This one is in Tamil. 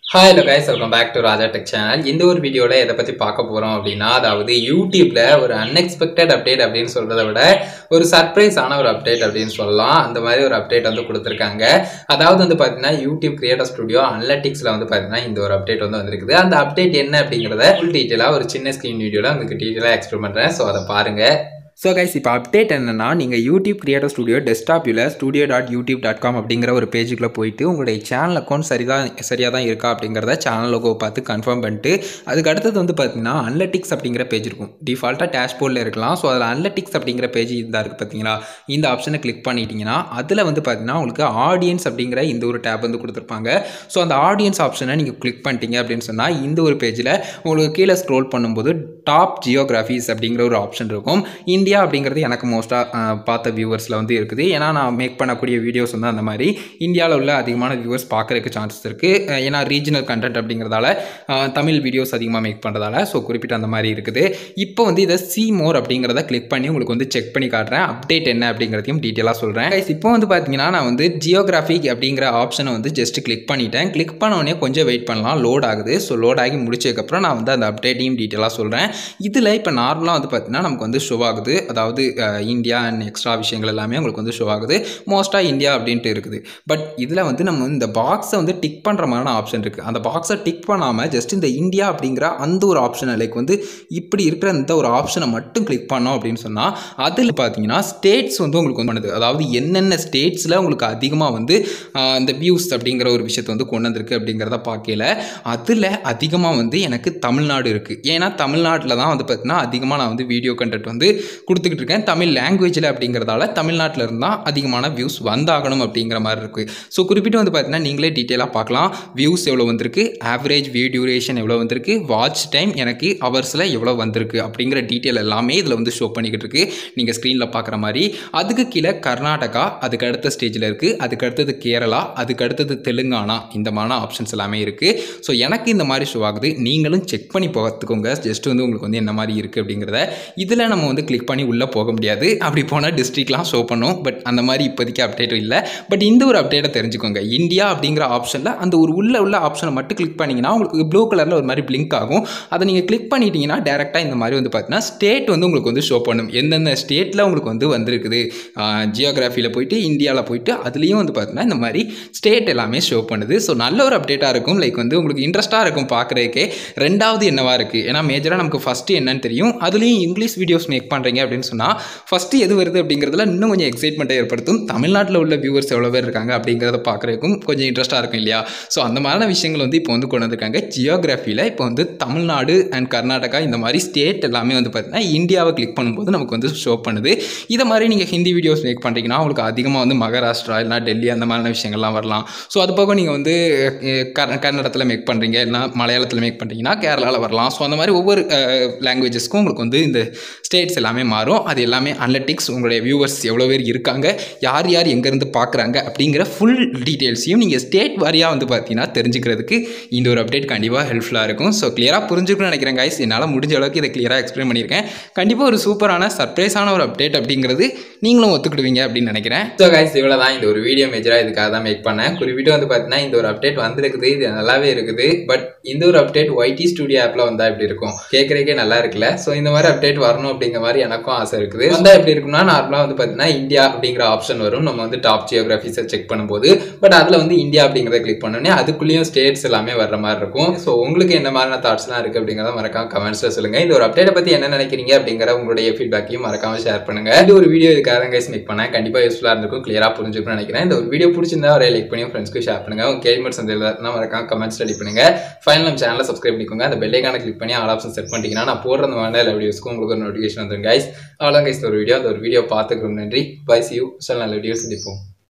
hi hello guys welcome back to Raja tech channel இந்த ஒரு வீடியோவில் எதை பற்றி பார்க்க போகிறோம் அப்படின்னா அதாவது யூடியூப்ல ஒரு அன்எக்ஸ்பெக்டட் அப்டேட் அப்படின்னு சொல்கிறத விட ஒரு சர்ப்ரைஸான ஒரு அப்டேட் அப்படின்னு சொல்லலாம் அந்த மாதிரி ஒரு அப்டேட் வந்து கொடுத்துருக்காங்க அதாவது வந்து பார்த்தீங்கன்னா யூடியூப் கிரியேட்டர் ஸ்டுடியோ அனலட்டிக்ஸில் வந்து பார்த்தீங்கன்னா இந்த ஒரு அப்டேட் வந்து வந்திருக்குது அந்த அப்டேட் என்ன அப்படிங்கிறத ஃபுல் டீட்டெயிலாக ஒரு சின்ன ஸ்க்ரீன் வீடியோவில் உங்களுக்கு டீட்டெயிலாக எக்ஸ்பிளைன் பண்ணுறேன் ஸோ அதை பாருங்கள் ஸோ கைஸ் இப்போ அப்டேட் என்னன்னா நீங்கள் யூடியூப் கிரியேட்டர் ஸ்டுடியோ டெஸ்க்டாப்பில் studio dot YouTube dot com அப்படிங்கிற ஒரு பேஜுக்குள்ளே போயிட்டு உங்களுடைய சேனல் அக்கௌண்ட் சரிதான் சரியாக தான் இருக்கா அப்படிங்கிறத சேனல் லோகோ பார்த்து கன்ஃபார்ம் பண்ணிட்டு அதுக்கு அடுத்தது வந்து பார்த்தீங்கன்னா அனலட்டிக்ஸ் அப்படிங்கிற பேஜ் இருக்கும் டிஃபால்ட்டாக டேஷ்போர்டில் இருக்கலாம் ஸோ அதில் அனலட்டிக்ஸ் அப்படிங்கிற பேஜ் இதாக இருக்குது பார்த்தீங்களா இந்த ஆப்ஷனை கிளிக் பண்ணிட்டீங்கன்னா அதில் வந்து பார்த்தீங்கன்னா உங்களுக்கு ஆடியன்ஸ் அப்படிங்கிற இந்த ஒரு டேப் வந்து கொடுத்துருப்பாங்க ஸோ அந்த ஆடியன்ஸ் ஆப்ஷனை நீங்கள் கிளிக் பண்ணிட்டீங்க அப்படின்னு சொன்னால் இந்த ஒரு பேஜில் உங்களுக்கு கீழே ஸ்க்ரோல் பண்ணும்போது டாப் ஜியோகிராஃபிஸ் அப்படிங்கிற ஒரு ஆப்ஷன் இருக்கும் இந்தியா அப்படிங்கிறது எனக்கு மோஸ்ட்டாக பார்த்த வியூவர்ஸில் வந்து இருக்குது ஏன்னா நான் மேக் பண்ணக்கூடிய வீடியோஸ் வந்து அந்த மாதிரி இந்தியாவில் உள்ள அதிகமான வியூவர்ஸ் பார்க்குறதுக்கு சான்சஸ் இருக்குது ஏன்னா ரீஜனல் கண்டென்ட் அப்படிங்கிறதால அஹ், தமிழ் வீடியோஸ் அதிகமாக மேக் பண்ணுறதால ஸோ குறிப்பிட்ட அந்த மாதிரி இருக்குது இப்போ வந்து இதை சி மோர் அப்படிங்கிறத கிளிக் பண்ணி உங்களுக்கு வந்து செக் பண்ணி காட்டுறேன் அப்டேட் என்ன அப்படிங்கிறதையும் டீட்டெயிலாக சொல்கிறேன் Guys, இப்போ வந்து பார்த்தீங்கன்னா நான் வந்து ஜியோகிராஃபிக் அப்படிங்கிற ஆப்ஷனை வந்து ஜஸ்ட் கிளிக் பண்ணிட்டேன் கிளிக் பண்ண உடனே கொஞ்சம் வெயிட் பண்ணலாம் லோட் ஆகுது ஸோ லோட் ஆகி முடிச்சதுக்கப்புறம் நான் வந்து அந்த அப்டேட்டையும் டீட்டெயிலாக சொல்கிறேன் இதில் இப்போ நார்மலாக வந்து பார்த்தீங்கன்னா நமக்கு வந்து ஷோ ஆகுது அதாவது அஹ், இந்தியா அண்ட் எக்ஸ்ட்ரா விஷயங்கள் எல்லாமே உங்களுக்கு வந்து ஷோ ஆகுது மோஸ்ட்டாக இந்தியா அப்படின்ட்டு இருக்குது பட் இதில் வந்து நம்ம இந்த பாக்ஸை வந்து டிக் பண்ணுற மாதிரியான ஆப்ஷன் இருக்குது அந்த பாக்ஸை டிக் பண்ணாமல் ஜஸ்ட் இந்த இந்தியா அப்படிங்கிற அந்த ஒரு ஆப்ஷனை லைக் வந்து இப்படி இருக்கிற இந்த ஒரு ஆப்ஷனை மட்டும் கிளிக் பண்ணோம் அப்படின்னு சொன்னால் அதில் பார்த்தீங்கன்னா ஸ்டேட்ஸ் வந்து உங்களுக்கு வந்து பண்ணுது அதாவது என்னென்ன ஸ்டேட்ஸில் உங்களுக்கு அதிகமாக வந்து ஆஹ், இந்த வியூஸ் அப்படிங்கிற ஒரு விஷயத்தை வந்து கொண்டு வந்திருக்கு அப்படிங்கிறத பார்க்கல அதில் அதிகமாக வந்து எனக்கு தமிழ்நாடு இருக்குது ஏன்னா தமிழ்நாட்டில் தான் வந்து பார்த்தீங்கன்னா அதிகமாக நான் வந்து வீடியோ கண்டென்ட் வந்து கொடுத்துக்கிட்டு இருக்கேன் தமிழ் லாங்குவேஜில் அப்படிங்கிறதால தமிழ்நாட்டில் இருந்தால் அதிகமான வியூஸ் வந்தாகணும் அப்படிங்கிற மாதிரி இருக்குது ஸோ குறிப்பிட்டு வந்து பார்த்தீங்கன்னா நீங்களே டீட்டெயிலாக பார்க்கலாம் வியூஸ் எவ்வளோ வந்திருக்கு ஆவரேஜ் வியூ டியூரேஷன் எவ்வளோ வந்திருக்கு வாட்ச் டைம் எனக்கு ஹவர்ஸில் எவ்வளோ வந்திருக்கு அப்படிங்கிற டீட்டெயில் எல்லாமே இதில் வந்து ஷோ பண்ணிக்கிட்டு இருக்கு நீங்கள் ஸ்க்ரீனில் பார்க்குற மாதிரி அதுக்கு கீழே கர்நாடகா அதுக்கு அடுத்த ஸ்டேஜில் இருக்குது அதுக்கு அடுத்தது கேரளா அதுக்கு அடுத்தது தெலுங்கானா இந்த மாதிரி ஆப்ஷன்ஸ் எல்லாமே இருக்குது ஸோ எனக்கு இந்த மாதிரி ஷோ ஆகுது நீங்களும் செக் பண்ணி பார்த்துக்கோங்க ஜஸ்ட் வந்து உங்களுக்கு வந்து என்ன மாதிரி இருக்குது அப்படிங்கிறத இதில் நம்ம வந்து கிளிக் பண்ணி உள்ளே போக முடியாது அப்படி போனால் டிஸ்ட்ரிக்ட்லாம் ஷோ பண்ணும் பட் அந்த மாதிரி இப்போதைக்கு அப்டேட் இல்லை பட் இந்த ஒரு அப்டேட்டை தெரிஞ்சுக்கோங்க இந்தியா அப்படிங்கிற ஆப்ஷனில் அந்த ஒரு உள்ள உள்ள ஆப்ஷனை மட்டும் கிளிக் பண்ணிங்கன்னா உங்களுக்கு ப்ளூ கலரில் ஒரு மாதிரி பிளிங்க் ஆகும் அதை நீங்கள் கிளிக் பண்ணிட்டீங்கன்னா டேரெக்டாக இந்த மாதிரி வந்து பார்த்தீங்கன்னா ஸ்டேட் வந்து உங்களுக்கு வந்து ஷோ பண்ணும் எந்தெந்த ஸ்டேட்டில் உங்களுக்கு வந்து வந்திருக்குது ஜியோகிராஃபியில் போயிட்டு இந்தியாவில் போயிட்டு அதுலேயும் வந்து பார்த்தீங்கன்னா இந்த மாதிரி ஸ்டேட் எல்லாமே ஷோ பண்ணுது ஸோ நல்ல ஒரு அப்டேட்டாக இருக்கும் லைக் வந்து உங்களுக்கு இன்ட்ரெஸ்ட்டாக இருக்கும் பார்க்குறதுக்கே ரெண்டாவது என்னவா இருக்குது ஏன்னா மேஜராக நமக்கு ஃபஸ்ட்டு என்னன்னு தெரியும் அதுலேயும் இங்கிலீஷ் வீடியோஸ் மேக் பண்ணுறீங்க அப்படின்னு சொன்னால் ஃபஸ்ட்டு எது வருது அப்படிங்கிறதுல இன்னும் கொஞ்சம் எக்ஸைட்மெண்ட்டை ஏற்படுத்தும் தமிழ்நாட்டில் உள்ள வியூவர்ஸ் எவ்வளோ பேர் இருக்காங்க அப்படிங்கிறத பார்க்குறதுக்கும் கொஞ்சம் இன்ட்ரெஸ்ட்டாக இருக்கும் இல்லையா ஸோ அந்த மாதிரியான விஷயங்கள் வந்து இப்போ வந்து கொண்டு வந்திருக்காங்க ஜியோகிராஃபியில் இப்போ வந்து தமிழ்நாடு அண்ட் கர்நாடகா இந்த மாதிரி ஸ்டேட் எல்லாமே வந்து பார்த்தீங்கன்னா இந்தியாவை கிளிக் பண்ணும்போது நமக்கு வந்து ஷோ பண்ணுது இதை மாதிரி நீங்கள் ஹிந்தி வீடியோஸ் மேக் பண்ணுறீங்கன்னா உங்களுக்கு அதிகமாக வந்து மகாராஷ்டிரா இல்லைனா டெல்லி அந்த மாதிரியான விஷயங்கள்லாம் வரலாம் ஸோ அது போக நீங்கள் வந்து அஹ், கர் கன்னடத்தில் மேக் பண்ணுறீங்க இல்லைனா மலையாளத்தில் மேக் பண்ணுறீங்கன்னா கேரளாவில் வரலாம் ஸோ அந்த மாதிரி ஒவ்வொரு லாங்குவேஜஸ்க்கும் உங்களுக்கு வந்து இந்த ஸ்டேட்ஸ் எல்லாமே மாறும் அது எல்லாமே அனலிட்டிக்ஸ் உங்களுடைய வியூவர்ஸ் எவ்வளோ பேர் இருக்காங்க யார் யார் எங்கேருந்து பார்க்குறாங்க அப்படிங்கிற ஃபுல் டீட்டெயில்ஸையும் நீங்கள் ஸ்டேட் வாரியாக வந்து பார்த்தீங்கன்னா தெரிஞ்சுக்கிறதுக்கு இந்த ஒரு அப்டேட் கண்டிப்பாக ஹெல்ப்ஃபுல்லாக இருக்கும் ஸோ கிளியராக புரிஞ்சுக்கணும்னு நினைக்கிறேன் கைஸ் என்னால் முடிஞ்ச அளவுக்கு இதை கிளியராக எக்ஸ்பிளைன் பண்ணியிருக்கேன் கண்டிப்பாக ஒரு சூப்பரான சர்ப்ரைஸான ஒரு அப்டேட் அப்படிங்கிறது நீங்களும் ஒத்துக்கிடுவீங்க அப்படின்னு நினைக்கிறேன் ஸோ கைஸ் இவ்வளோ தான் இந்த ஒரு வீடியோ மேஜராக இதுக்காக தான் மேக் பண்ணேன் குறிப்பிட்டு வந்து பார்த்தீங்கன்னா இந்த ஒரு அப்டேட் வந்திருக்குது இது நல்லாவே இருக்குது பட் இந்த ஒரு அப்டேட் ஒய்டி ஸ்டுடியோ ஆப்பில் வந்தால் எப்படி இருக்கும் கேட்குறதுக்கே நல்லா இருக்குல்ல ஸோ இந்த மாதிரி அப்டேட் வரணும் அப்படிங்கிற மாதிரி எனக்கும் ஆசை இருக்குது வந்தால் எப்படி இருக்கும்னா நார்மலாக வந்து பார்த்தீங்கன்னா இந்தியா அப்படிங்கிற ஆப்ஷன் வரும் நம்ம வந்து டாப் ஜியோகிராஃபிஸை செக் பண்ணும்போது பட் அதில் வந்து இந்தியா அப்படிங்கிறத கிளிக் பண்ணோன்னே அதுக்குள்ளேயும் ஸ்டேட்ஸ் எல்லாமே வர்ற மாதிரி இருக்கும் ஸோ உங்களுக்கு என்ன மாதிரியான தாட்ஸ்லாம் இருக்குது அப்படிங்கிறத மறக்காம கமெண்ட்ஸில் சொல்லுங்கள் இந்த ஒரு அப்டேட்டை பற்றி என்ன நினைக்கிறீங்க அப்படிங்கிற உங்களுடைய ஃபீட்பேக்கையும் மறக்காம ஷேர் பண்ணுங்க இந்த ஒரு வீடியோ இதுக்காக தான் கைஸ் மேக் பண்ணேன் கண்டிப்பாக யூஸ்ஃபுல்லாக இருந்திருக்கும் கிளியராக புரிஞ்சுக்கணும்னு நினைக்கிறேன் இந்த ஒரு வீடியோ பிடிச்சிருந்தா ஒரு லைக் பண்ணி ஃப்ரெண்ட்ஸ்க்கு ஷேர் பண்ணுங்க உங்க கேள்வி மட்டும் சந்தேகம் மறக்காம கமெண்ட்ஸ் ரெடி பண்ணுங்க ஃபைனல் நம்ம சேனலை சப்ஸ்கிரைப் பண்ணிக்கோங்க அந்த பெல்லைக்கான கிளிக் பண்ணி ஆல் ஆப்ஷன் செட் பண்ணிட்டீங்கன்னா நான் போடுற அந்த மாதிரி வீடியோஸ்க்கு உங்களுக்கு ஒரு நோட்டிஃபிகேஷன் வந்துடும் கைஸ் அவ்வளோ கைஸ் ஒரு வீடியோ அந்த ஒரு வீடியோ பார்த்துக்கிறோம் நன்றி பை சி யூ நல்ல வீடியோஸ் சந்திப்போம்